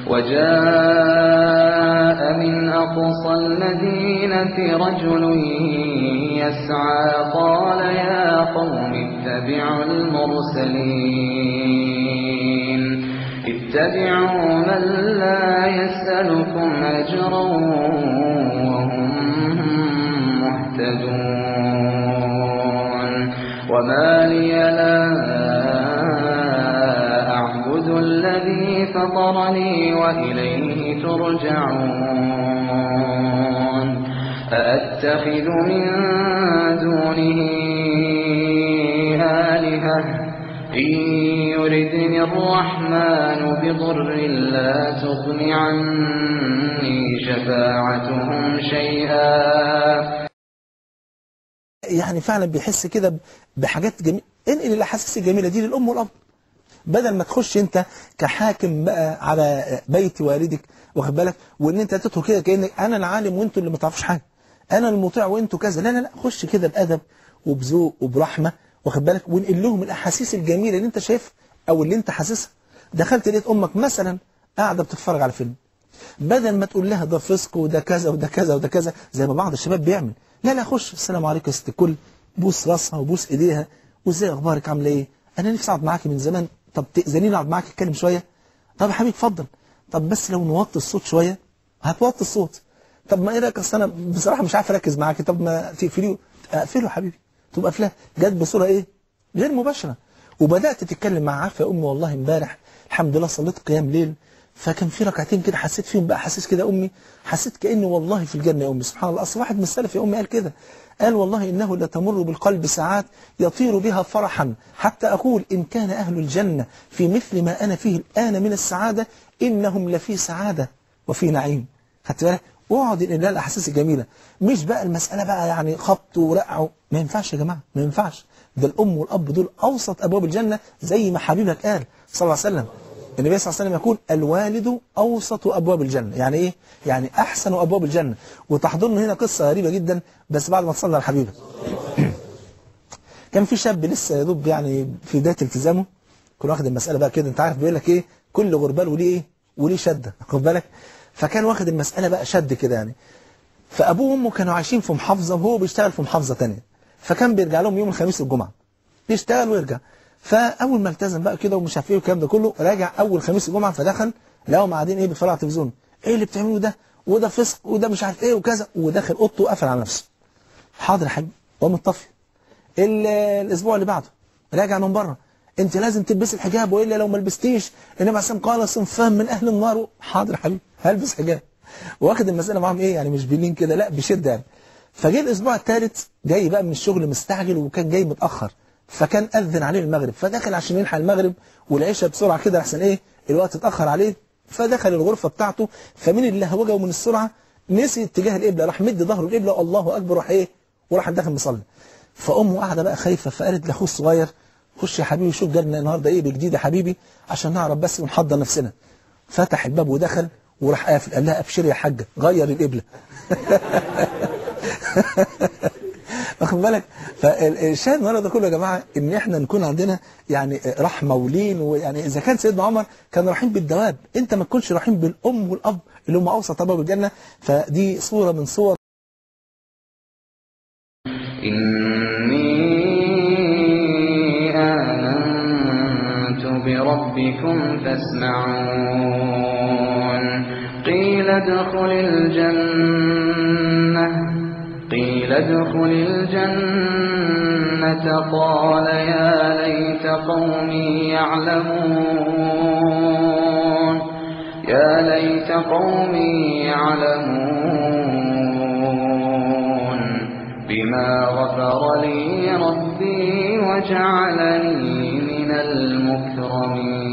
وجاء من أقصى المدينة رجل يسعى قال يا قوم اتبعوا المرسلين اتبعوا من لا يسألكم أجرا وهم مهتدون وما لي لا أعبد الذي فطرني وإليه ترجعون أأتخذ من دونه آلهة إن يردني الرحمن بضر لا تغن عني شفاعتهم شيئا يعني فعلا بيحس كده ب- بحاجات جميلة انقل الاحاسيس الجميله دي للام والاب بدل ما تخش انت كحاكم بقى على بيت والدك واخد بالك وان انت تدخل كده كانك انا العالم وانتوا اللي ما تعرفوش حاجه انا المطيع وانتوا كذا لا لا لا خش كده بادب وبذوق وبرحمه واخد بالك وانقل لهم الاحاسيس الجميله اللي انت شايفها او اللي انت حاسسها دخلت لقيت امك مثلا قاعده بتتفرج على فيلم بدل ما تقول لها ده فسق وده كذا وده كذا وده كذا زي ما بعض الشباب بيعمل لا لا خش السلام عليكم يا ست الكل بوس راسها وبوس ايديها وازاي اخبارك عامله ايه انا نفسي اقعد معاكي من زمان طب تاذنيني اقعد معاكي اتكلم شويه طب يا حبيبي اتفضل طب بس لو نوطي الصوت شويه هتوطي الصوت طب ما ايه رايك اصل انا بصراحه مش عارف اركز معاكي طب ما تقفليه اقفله يا حبيبي تبقى قافلاه جت بصوره ايه غير مباشره وبدات تتكلم مع عارفه يا امي والله امبارح الحمد لله صليت قيام ليل فكان في ركعتين كده حسيت فيهم بقى حسيت كده يا امي حسيت كاني والله في الجنه يا امي سبحان الله اصل واحد من السلف يا امي قال كده قال والله انه لتمر بالقلب ساعات يطير بها فرحا حتى اقول ان كان اهل الجنه في مثل ما انا فيه الان من السعاده انهم لفي سعاده وفي نعيم خدت بالك اقعد انقل لها الاحاسيس الجميله مش بقى المساله بقى يعني خبط ورقع و- ما ينفعش يا جماعه ما ينفعش ده الام والاب دول اوسط ابواب الجنه زي ما حبيبك قال صلى الله عليه وسلم النبي صلى الله عليه وسلم يقول الوالد اوسط ابواب الجنه يعني ايه يعني احسن ابواب الجنه وتحضرنا هنا قصه غريبه جدا بس بعد ما تصلي على حبيبك كان في شاب لسه يا دوب يعني في بدايه التزامه كان واخد المساله بقى كده انت عارف بيقول لك ايه كل غربال وليه ايه وليه شده خد بالك فكان واخد المساله بقى شد كده يعني فابوه وامه كانوا عايشين في محافظه وهو بيشتغل في محافظه ثانيه فكان بيرجع لهم يوم الخميس والجمعه يشتغل ويرجع فاول ما التزم بقى كده ومش عارف ايه والكلام ده كله راجع اول خميس الجمعه فدخل لقاهم قاعدين ايه بيتفرجوا على التلفزيون ايه اللي بتعملوه ده وده فسق وده مش عارف ايه وكذا وداخل اوضته وقفل على نفسه حاضر يا حبيبي هو متطفي ال- الاسبوع اللي بعده راجع من بره انت لازم تلبسي الحجاب والا لو ما لبستيش النبي عليه الصلاه والسلام قال صنفان من اهل النار حاضر يا حبيبي هلبس حجاب واخد المساله معاهم ايه يعني مش بلين كده لا بشده يعني فجه الاسبوع الثالث جاي بقى من الشغل مستعجل وكان جاي متاخر فكان اذن عليه المغرب فدخل عشان يلحق المغرب والعشاء بسرعه كده احسن ايه الوقت اتاخر عليه فدخل الغرفه بتاعته فمن اللهوجه ومن السرعه نسي اتجاه القبله راح مد ظهره القبله الله اكبر راح ايه وراح داخل مصلي فامه قاعده بقى خايفه فقالت لاخوه الصغير خش يا حبيبي شوف جالنا النهارده ايه بجديد يا حبيبي عشان نعرف بس ونحضر نفسنا فتح الباب ودخل وراح قافل قال لها ابشري يا حاجه غير القبله واخد بالك فالشاهد النهارده كله يا جماعه ان احنا نكون عندنا يعني رحمه ولين ويعني اذا كان سيدنا عمر كان رحيم بالدواب انت ما تكونش رحيم بالام والاب اللي هم اوسط ابواب الجنه فدي صوره من صور إني آمنت بربكم فاسمعون قيل ادخل الجنة قيل ادخل الجنة قال يا ليت قومي يعلمون يا ليت قومي يعلمون بما غفر لي ربي وجعلني من المكرمين